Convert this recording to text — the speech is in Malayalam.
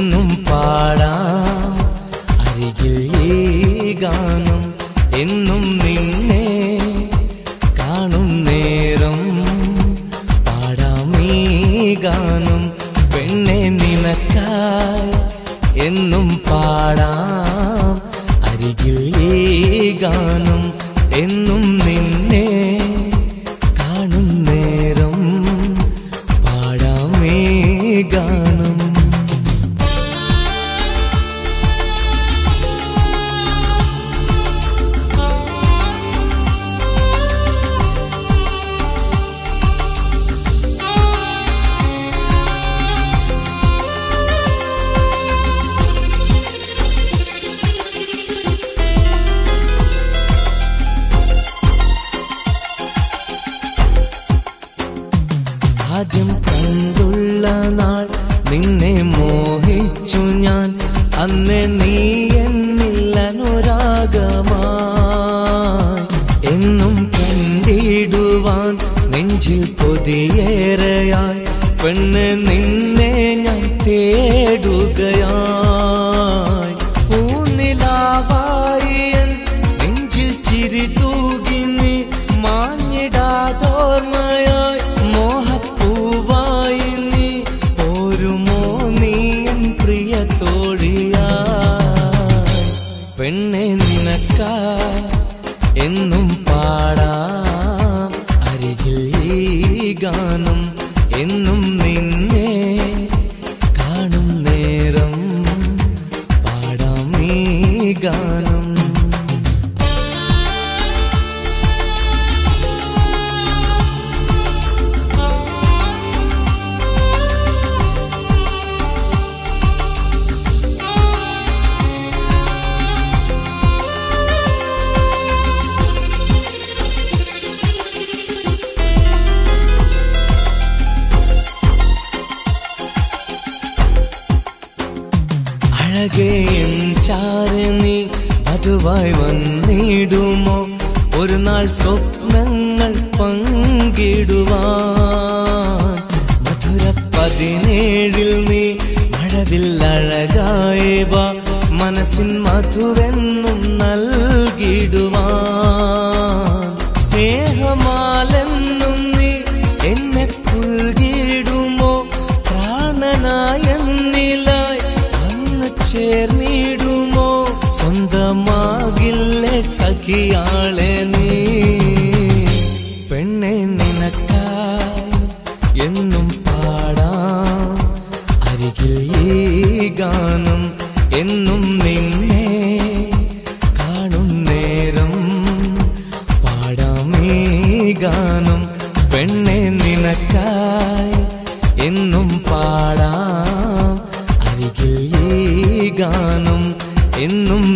എന്നും പാടാം അരികിൽ ഈ ഗാനം എന്നും നിന്നെ കാണും നേരം പാടാം ഈ ഗാനം പെണ്ണെ നിനക്കായി എന്നും പാടാം അരികിൽ ഈ ഗാനം എന്നും നിന്നെ കാണും നേരം പാടാം ഈ ഗാനം ആദ്യം കണ്ടുള്ള നാൾ നിന്നെ മോഹിച്ചു ഞാൻ അന്ന് നീ എന്നിൽ അനുരാഗമായി എന്നും കണ്ടിടുവാൻ നെഞ്ചിൽ കൊതിയേറെയായി പെണ്ണ് നിന്നെ ഞാൻ തേടുകയായി ഊന്നിലാവായി എൻ നെഞ്ചിൽ ചിരി തൂകി നീ മാഞ്ഞിടാതോർമ്മയായി മോഹപ്പൂവായി നീ പോരുമോ നീ എൻ പ്രിയ തോഴിയായി പെണ്ണെ നിനക്കാ എന്നും പാടാം അരികിൽ ഈ ഗാനം എന്നും നിന്നെ കാണും നേരം പാടാം ഈ ഗാനം അഴകേ എൻ ചാരെ നീ അതുവായി വന്നിടുമോ ഒരു നാൾ സ്വപ്നങ്ങൾ പങ്കിടുവാൻ മധുര പതിനേഴിൽ നീ മഴവിൽ അഴകായവ മനസ്സിൻ മധുവെന്നും നൽകിടുവാൻ സ്നേഹമാലെന്നും നീ എന്നെ പുൽകിടുമോ പ്രാണനായെന്നിലായി അന്ന് ചേർന്നിടുമോ സ്വന്തമാകില്ലേ സഖിയാളെ നീ പെണ്ണെ നിനക്കായി എന്നും പാടാം അരികിൽ ഈ ഗാനം എന്നും നിന്നെ കാണും നേരം പാടാം ഈ ഗാനം പെണ്ണെ നിനക്കായി എന്നും പാടാം അരികിൽ ഈ ഗാനം എന്നും